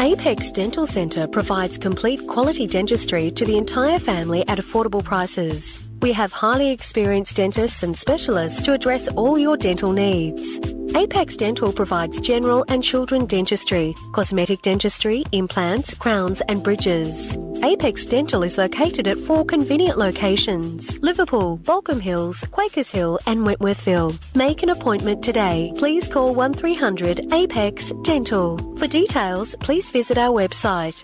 Apex Dental Centre provides complete quality dentistry to the entire family at affordable prices. We have highly experienced dentists and specialists to address all your dental needs. Apex Dental provides general and children dentistry, cosmetic dentistry, implants, crowns, and bridges. Apex Dental is located at four convenient locations Liverpool, Balcombe Hills, Quakers Hill, and Wentworthville. Make an appointment today. Please call 1300 Apex Dental. For details, please visit our website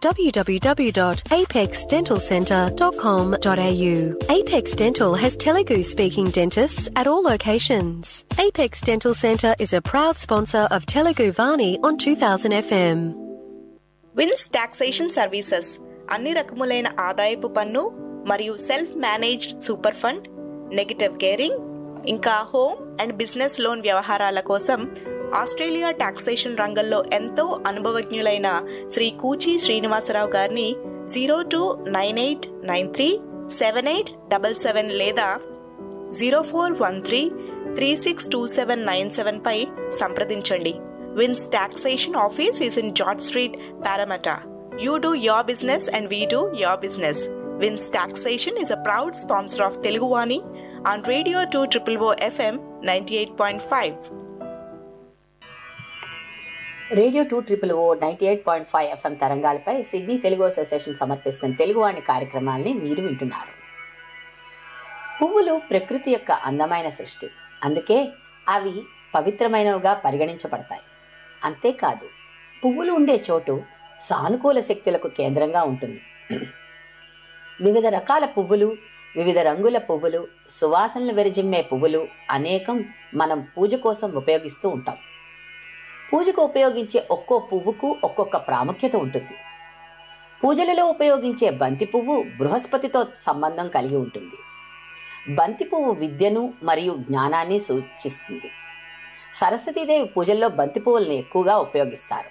www.apexdentalcentre.com.au. Apex Dental has Telugu speaking dentists at all locations. Apex Dental Centre is a proud sponsor of Telugu Vani on 2000 FM. Vince taxation services అన్ని రకములైన ఆదాయపు పన్ను మరియు self managed super fund negative gearing ఇంకా home and business loan వ్యవహారాల కోసం Australia taxation రంగంలో ఎంతో అనుభవజ్ఞులైన శ్రీ కూచి శ్రీనివాసరావు గారిని zero two nine eight nine three seven eight double seven లేదా zero four one three three six two seven nine seven పై సంప్రదించండి Vince taxation office is in George Street Parramatta you do your business and we do your business Vince taxation is a proud sponsor of Teluguvani on radio two triple O FM ninety eight point five radio two triple O ninety eight point five FM తరంగాలపై Sydney Telugu association సమర్పిస్తున్న తెలుగువాణి కార్యక్రమాల్ని మీరు వింటున్నారు పువ్వులు ప్రకృతి యొక్క అందమైన సృష్టి అందుకే అవి పవిత్రమైనవిగా పరిగణించబడతాయి అంతేకాదు పువ్వులు ఉండే చోటు సానుకూల శక్తులకు కేంద్రంగా ఉంటుంది వివిధ రకాల పువ్వులు వివిధ రంగుల పువ్వులు సువాసనలు వెరజిమ్మే పువ్వులు అనేకం మనం పూజ కోసం ఉపయోగిస్తూ ఉంటాం పూజకు ఉపయోగించే ఒక్కో పువ్వుకు ఒక్కొక్క ప్రాముఖ్యత ఉంటుంది పూజలలో ఉపయోగించే బంతి పువ్వు బృహస్పతితో సంబంధం కలిగి ఉంటుంది బంతి పువ్వు విద్యను మరియు జ్ఞానాన్ని సూచిస్తుంది సరస్వతీదేవి పూజల్లో బంతి పువ్వులను ఎక్కువగా ఉపయోగిస్తారు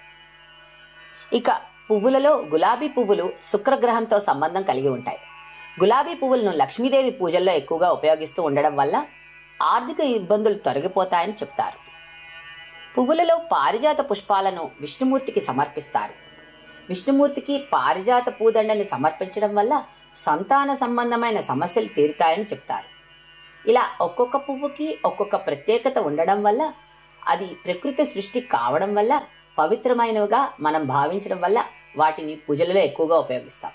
ఇక పువ్వులలో గులాబీ పువ్వులు శుక్రగ్రహంతో సంబంధం కలిగి ఉంటాయి గులాబీ పువ్వులను లక్ష్మీదేవి పూజల్లో ఎక్కువగా ఉపయోగిస్తూ ఉండడం వల్ల ఆర్థిక ఇబ్బందులు తొలగిపోతాయని చెప్తారు పువ్వులలో పారిజాత పుష్పాలను విష్ణుమూర్తికి సమర్పిస్తారు విష్ణుమూర్తికి పారిజాత పూదండని సమర్పించడం వల్ల సంతాన సంబంధమైన సమస్యలు తీరుతాయని చెప్తారు ఇలా ఒక్కొక్క పువ్వుకి ఒక్కొక్క ప్రత్యేకత ఉండడం వల్ల అది ప్రకృతి సృష్టి కావడం వల్ల పవిత్రమైనవిగా మనం భావించడం వల్ల వాటిని పూజలలో ఎక్కువగా ఉపయోగిస్తాం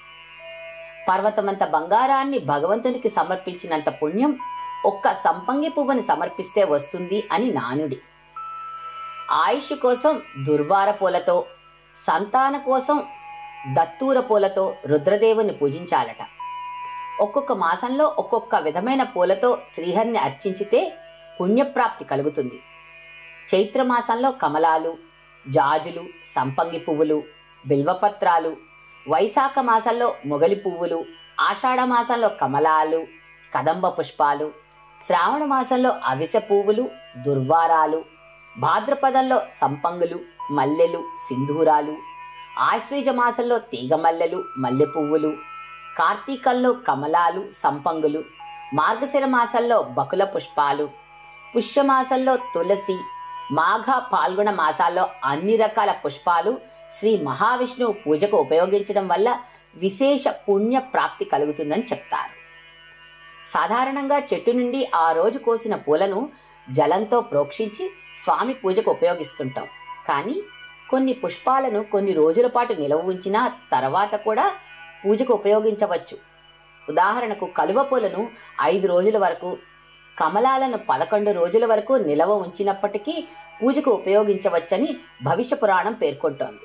పర్వతమంత బంగారాన్ని భగవంతునికి సమర్పించినంత పుణ్యం ఒక్క సంపంగి పువ్వుని సమర్పిస్తే వస్తుంది అని నానుడి ఆయుష్ కోసం దుర్వార పూలతో సంతాన కోసం దత్తూర పూలతో రుద్రదేవుని పూజించాలట ఒక్కొక్క మాసంలో ఒక్కొక్క విధమైన పూలతో శ్రీహరిని అర్చించితే పుణ్యప్రాప్తి కలుగుతుంది చైత్ర మాసంలో కమలాలు జాజులు సంపంగి పువ్వులు బిల్వపత్రాలు వైశాఖ మాసంలో మొగలి పువ్వులు ఆషాఢ మాసంలో కమలాలు కదంబ పుష్పాలు శ్రావణ మాసంలో అవిసె పువ్వులు దుర్వారాలు భాద్రపదంలో సంపంగులు మల్లెలు సింధూరాలు ఆశ్వీజ మాసంలో తీగమల్లెలు మల్లె పువ్వులు కార్తీకంలో కమలాలు సంపంగులు మార్గశిర మాసంలో బకుల పుష్పాలు పుష్యమాసంలో తులసి మాఘ పాల్గొన మాసాల్లో అన్ని రకాల పుష్పాలు శ్రీ మహావిష్ణువు పూజకు ఉపయోగించడం వల్ల విశేష పుణ్య ప్రాప్తి కలుగుతుందని చెప్తారు సాధారణంగా చెట్టు నుండి ఆ రోజు కోసిన పూలను జలంతో ప్రోక్షించి స్వామి పూజకు ఉపయోగిస్తుంటాం కానీ కొన్ని పుష్పాలను కొన్ని రోజుల పాటు నిలవ ఉంచిన తర్వాత కూడా పూజకు ఉపయోగించవచ్చు ఉదాహరణకు కలువ పూలను ఐదు రోజుల వరకు కమలాలను పదకొండు రోజుల వరకు నిలవ ఉంచినప్పటికీ పూజకు ఉపయోగించవచ్చని భవిష్య పురాణం పేర్కొంటోంది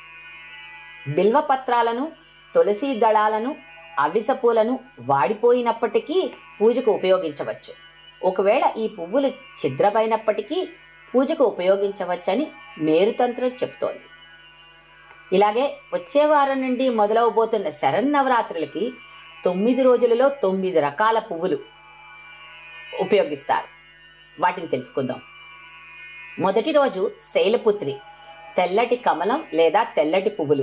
బిల్వపత్రాలను తులసి దళాలను అవిస పూలను వాడిపోయినప్పటికీ పూజకు ఉపయోగించవచ్చు ఒకవేళ ఈ పువ్వులు ఛిద్రమైనప్పటికీ పూజకు ఉపయోగించవచ్చని మేరుతంత్రం చెప్తోంది ఇలాగే వచ్చే వారం నుండి మొదలవబోతున్న శరన్నవరాత్రులకి తొమ్మిది రోజులలో తొమ్మిది రకాల పువ్వులు ఉపయోగిస్తారు వాటిని తెలుసుకుందాం మొదటి రోజు శైలపుత్రి తెల్లటి కమలం లేదా తెల్లటి పువ్వులు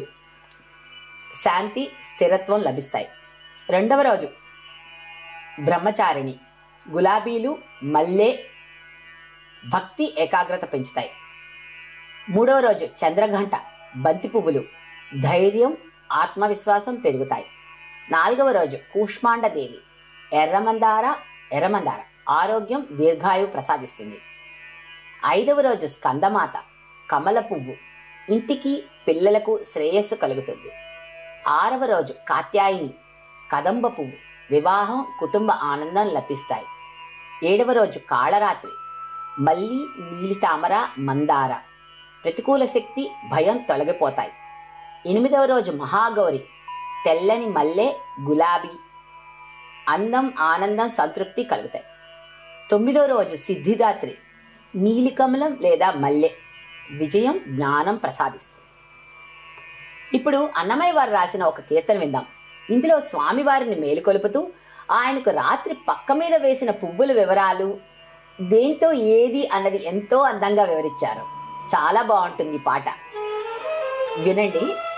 శాంతి స్థిరత్వం లభిస్తాయి రెండవ రోజు బ్రహ్మచారిణి గులాబీలు మల్లె భక్తి ఏకాగ్రత పెంచుతాయి మూడవ రోజు చంద్రఘంట బంతి పువ్వులు ధైర్యం ఆత్మవిశ్వాసం పెరుగుతాయి నాలుగవ రోజు కూష్మాండదేవి ఎర్రమందార ఎర్రమందార ఆరోగ్యం దీర్ఘాయువు ప్రసాదిస్తుంది ఐదవ రోజు స్కందమాత కమల పువ్వు ఇంటికి పిల్లలకు శ్రేయస్సు కలుగుతుంది ఆరవ రోజు కాత్యాయిని కదంబ పువ్వు వివాహం కుటుంబ ఆనందం లభిస్తాయి ఏడవ రోజు కాళరాత్రి మల్లి నీలితామర మందార ప్రతికూల శక్తి భయం తొలగిపోతాయి ఎనిమిదవ రోజు మహాగౌరి తెల్లని మల్లె గులాబీ అందం ఆనందం సంతృప్తి కలుగుతాయి తొమ్మిదవ రోజు సిద్ధిదాత్రి నీలికమలం లేదా మల్లె విజయం జ్ఞానం ప్రసాదిస్తుంది ఇప్పుడు అన్నమయ్య వారు రాసిన ఒక కీర్తన విందాం ఇందులో స్వామివారిని మేలుకొలుపుతూ ఆయనకు రాత్రి పక్క మీద వేసిన పువ్వుల వివరాలు దేంతో ఏది అన్నది ఎంతో అందంగా వివరించారు చాలా బాగుంటుంది ఈ పాట వినండి